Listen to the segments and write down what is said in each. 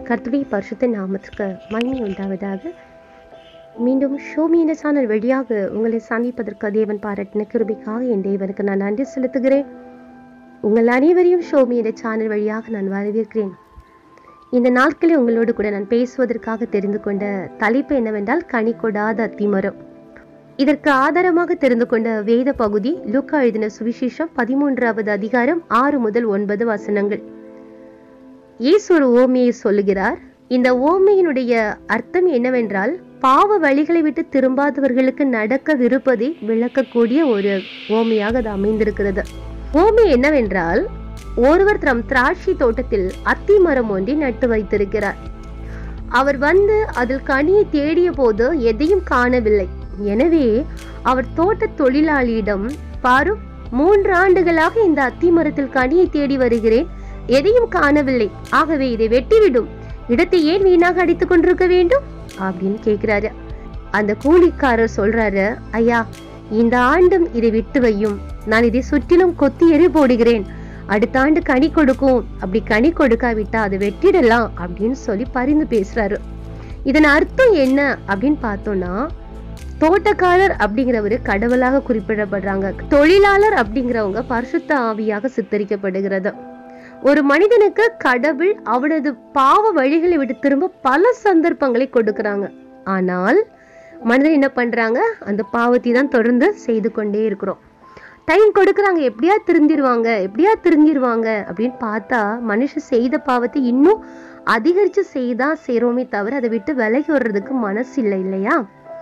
கர்த்தருடைய பரிசுத்த நாமத்துக்கு மகிமை உண்டாவதாக மீண்டும் ஷோமி என்ற சேனல் வழியாக உங்களை சந்திப்பதற்கு தேவன் பாராட்டின கிருபிக்காக என் தேவனுக்கு நான் நன்றி செலுத்துகிறேன் உங்கள் அனைவரையும் ஷோமி என்ற சேனல் வழியாக நான் வரவேற்கிறேன் இந்த நாட்களில் உங்களோடு கூட நான் பேசுவதற்காக தெரிந்து கொண்ட தலைப்பு என்னவென்றால் கனி கொடாத அத்திமரம் இதற்கு ஆதாரமாக தெரிந்து கொண்ட வேத பகுதி லூக்கா எழுதின சுவிசேஷம் பதிமூன்றாவது அதிகாரம் ஆறு முதல் ஒன்பது வசனங்கள் இயேசு ஒரு ஓமையை சொல்லுகிறார் இந்த ஓமையினுடைய அர்த்தம் என்னவென்றால் பாவ வழிகளை விட்டு திரும்பாதவர்களுக்கு நடக்கவிருப்பதை விளக்கக்கூடிய ஒரு ஓமையாக அது அமைந்திருக்கிறது ஓமை என்னவென்றால் ஒருவர் தம் திராட்சை தோட்டத்தில் அத்தி மரம் ஒன்றை நட்டு வைத்திருக்கிறார் அவர் வந்து அதில் கனியை தேடிய போது எதையும் காணவில்லை எனவே அவர் தோட்ட தொழிலாளியிடம் பாரும் மூன்று ஆண்டுகளாக இந்த அத்தி மரத்தில் கனியை தேடி வருகிறேன் எதையும் காணவில்லை ஆகவே இதை வெட்டிவிடும் இடத்தை ஏன் வீணாக அடித்துக் கொண்டிருக்க வேண்டும் அப்படின்னு கேக்குறாரு அந்த கூலிக்காரர் சொல்றாரு ஐயா இந்த ஆண்டும் இதை விட்டு வையும் நான் இதை சுற்றிலும் கொத்தி எறி போடுகிறேன் அடுத்த ஆண்டு கனி கொடுக்கும் அப்படி கனி கொடுக்காவிட்டா அதை வெட்டிடலாம் அப்படின்னு சொல்லி பரிந்து பேசுறாரு இதன் அர்த்தம் என்ன அப்படின்னு பார்த்தோம்னா தோட்டக்காரர் அப்படிங்கிறவரு கடவுளாக குறிப்பிடப்படுறாங்க தொழிலாளர் அப்படிங்கிறவங்க பரிசுத்த ஆவியாக சித்தரிக்கப்படுகிறது ஒரு மனிதனுக்கு கடவுள் அவனது பாவ வழிகளை விட்டு திரும்ப பல சந்தர்ப்பங்களை கொடுக்கறாங்க ஆனால் மனிதன் என்ன பண்றாங்க அந்த பாவத்தை தான் தொடர்ந்து செய்து கொண்டே இருக்கிறோம் டைம் கொடுக்குறாங்க எப்படியா திருந்திருவாங்க எப்படியா திருந்திருவாங்க அப்படின்னு பார்த்தா மனுஷன் செய்த பாவத்தை இன்னும் அதிகரிச்சு செய்தா செய்றோமே தவிர அதை விட்டு விலகி வர்றதுக்கு மனசு இல்லை இல்லையா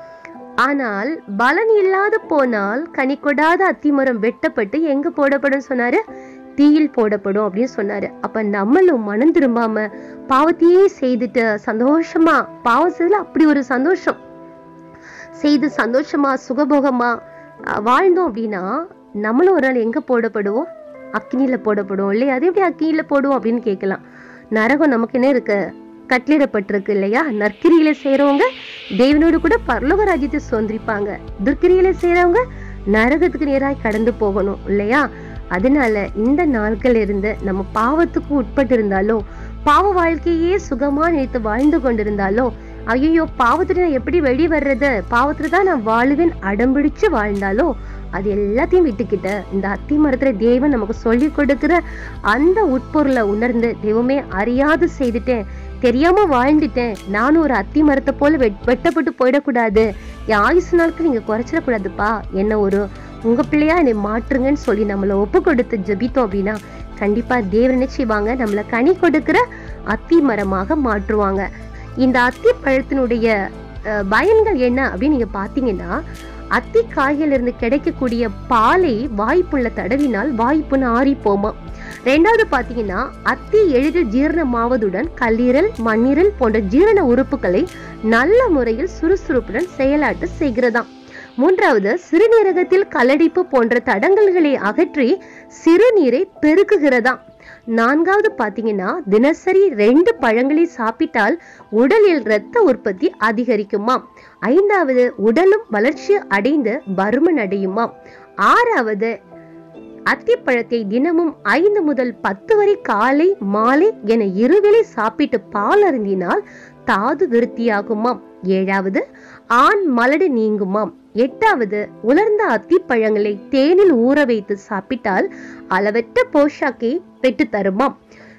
ஆனால் பலன் இல்லாத போனால் கனி கொடாத அத்திமரம் வெட்டப்பட்டு எங்க போடப்படும் சொன்னாரு தீயில் போடப்படும் அப்படின்னு சொன்னாரு அப்ப நம்மளும் மனம் திரும்பாம பாவத்தையே செய்துட்டு சந்தோஷமா பாவம் செய்யல அப்படி ஒரு சந்தோஷம் செய்து சந்தோஷமா சுகபோகமா அஹ், வாழ்ந்தோம் அப்படின்னா நம்மளும் ஒரு நாள் எங்க போடப்படுவோம் அக்னியில போடப்படுவோம் இல்லையா அது எப்படி அக்னியில போடுவோம் அப்படின்னு கேட்கலாம் நரகம் நமக்கு என்ன இருக்கு கட்டளிடப்பட்டிருக்கு இல்லையா நற்கிரியில செய்றவங்க தேவனோடு கூட பரலோக ராஜ்யத்தை சுதந்திரிப்பாங்க துர்க்கிரியில செய்றவங்க நரகத்துக்கு நேராக கடந்து போகணும் இல்லையா அதனால இந்த நாட்கள் இருந்து நம்ம பாவத்துக்கு உட்பட்டு இருந்தாலும் பாவ வாழ்க்கையே சுகமா நினைத்து வாழ்ந்து கொண்டிருந்தாலும் ஐயோ பாவத்துல நான் எப்படி வெளியே வர்றது பாவத்துல தான் நான் வாழுவேன் அடம்பிடிச்சு வாழ்ந்தாலும் அது எல்லாத்தையும் விட்டுக்கிட்ட இந்த அத்தி மரத்துல தேவன் நமக்கு சொல்லி கொடுக்கிற அந்த உட்பொருளை உணர்ந்து தெய்வமே அறியாது செய்துட்டேன் தெரியாம வாழ்ந்துட்டேன் நானும் ஒரு அத்தி மரத்தை போல வெட்- வெட்டப்பட்டு போயிடக்கூடாது என் ஆயுசு நாளுக்கு நீங்க குறைச்சிடக்கூடாதுப்பா என்ன ஒரு உங்க பிள்ளையா என்னை மாற்றுங்கன்னு சொல்லி நம்மளை ஒப்பு கொடுத்து ஜெபித்தோம் அப்படின்னா கண்டிப்பா தேவன் என்ன செய்வாங்க நம்மளை கனி கொடுக்கிற அத்தி மரமாக மாற்றுவாங்க இந்த அத்தி பழத்தினுடைய அஹ், பயன்கள் என்ன அப்படின்னு நீங்க பாத்தீங்கன்னா அத்தி காயிலிருந்து கிடைக்கக்கூடிய பாலை வாய்ப்புள்ள தடவினால் வாய்ப்புன்னு ஆறி போமா ரெண்டாவது பாத்தீங்கன்னா அத்தி எளிதில் ஜீரணமாவதுடன் கல்லீரல் மண்ணீரல் போன்ற ஜீரண உறுப்புகளை நல்ல முறையில் சுறுசுறுப்புடன் செயலாட்ட செய்கிறதாம் மூன்றாவது சிறுநீரகத்தில் கல்லடிப்பு போன்ற தடங்கல்களை அகற்றி சிறுநீரை பெருக்குகிறதாம் நான்காவது பாத்தீங்கன்னா தினசரி ரெண்டு பழங்களை சாப்பிட்டால் உடலில் இரத்த உற்பத்தி அதிகரிக்குமாம் ஐந்தாவது உடலும் வளர்ச்சி அடைந்து பருமன் அடையுமாம் ஆறாவது அத்திப்பழத்தை தினமும் ஐந்து முதல் பத்து வரை காலை மாலை என இருவேளை சாப்பிட்டு பால் அருந்தினால் தாது விருத்தியாகுமாம் ஏழாவது ஆண் மலடு நீங்குமாம் எட்டாவது உலர்ந்த அத்திப்பழங்களை தேனில் ஊற வைத்து சாப்பிட்டால் அளவற்ற போஷாக்கை பெற்று தருமாம்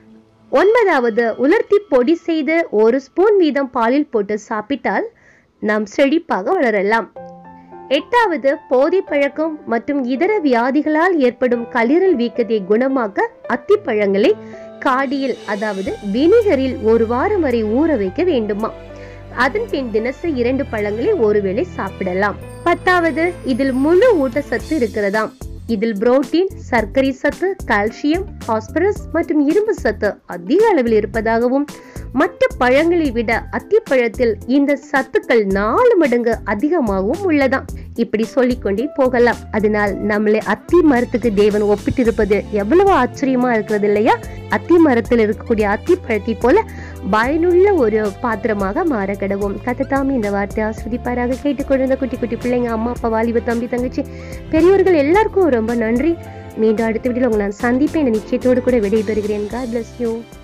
ஒன்பதாவது உலர்த்தி பொடி செய்து ஒரு ஸ்பூன் வீதம் பாலில் போட்டு சாப்பிட்டால் நாம் செழிப்பாக வளரலாம் எட்டாவது போதை பழக்கம் மற்றும் இதர வியாதிகளால் ஏற்படும் கல்லீரல் வீக்கத்தை குணமாக்க அத்திப்பழங்களை காடியில் அதாவது வினிகரில் ஒரு வாரம் வரை ஊற வைக்க வேண்டுமா அதன் பின் தினசரி இரண்டு பழங்களை ஒருவேளை சாப்பிடலாம் பத்தாவது இதில் முழு ஊட்டச்சத்து இருக்கிறதாம் இதில் புரோட்டீன் சர்க்கரை சத்து கால்சியம் பாஸ்பரஸ் மற்றும் இரும்பு சத்து அதிக அளவில் இருப்பதாகவும் மற்ற பழங்களை விட அத்திப்பழத்தில் இந்த சத்துக்கள் நாலு மடங்கு அதிகமாகவும் உள்ளதாம் இப்படி சொல்லிக்கொண்டே போகலாம் அதனால் நம்மளை அத்தி மரத்துக்கு தேவன் ஒப்பிட்டிருப்பது எவ்வளவு ஆச்சரியமா இருக்கிறது இல்லையா அத்தி மரத்தில் இருக்கக்கூடிய அத்தி பழத்தை போல பயனுள்ள ஒரு பாத்திரமாக மாற கடவும் கத்தத்தாமி இந்த வார்த்தை ஆஸ்வதிப்பாராக கேட்டுக்கொண்டிருந்த குட்டி குட்டி பிள்ளைங்க அம்மா அப்பா வாலிப தம்பி தங்கச்சி பெரியவர்கள் எல்லாருக்கும் ரொம்ப நன்றி மீண்டும் அடுத்த வீடியோவில் உங்களை நான் சந்திப்பேன் என்ற நிச்சயத்தோடு கூட விடைபெறுகிறேன் God bless you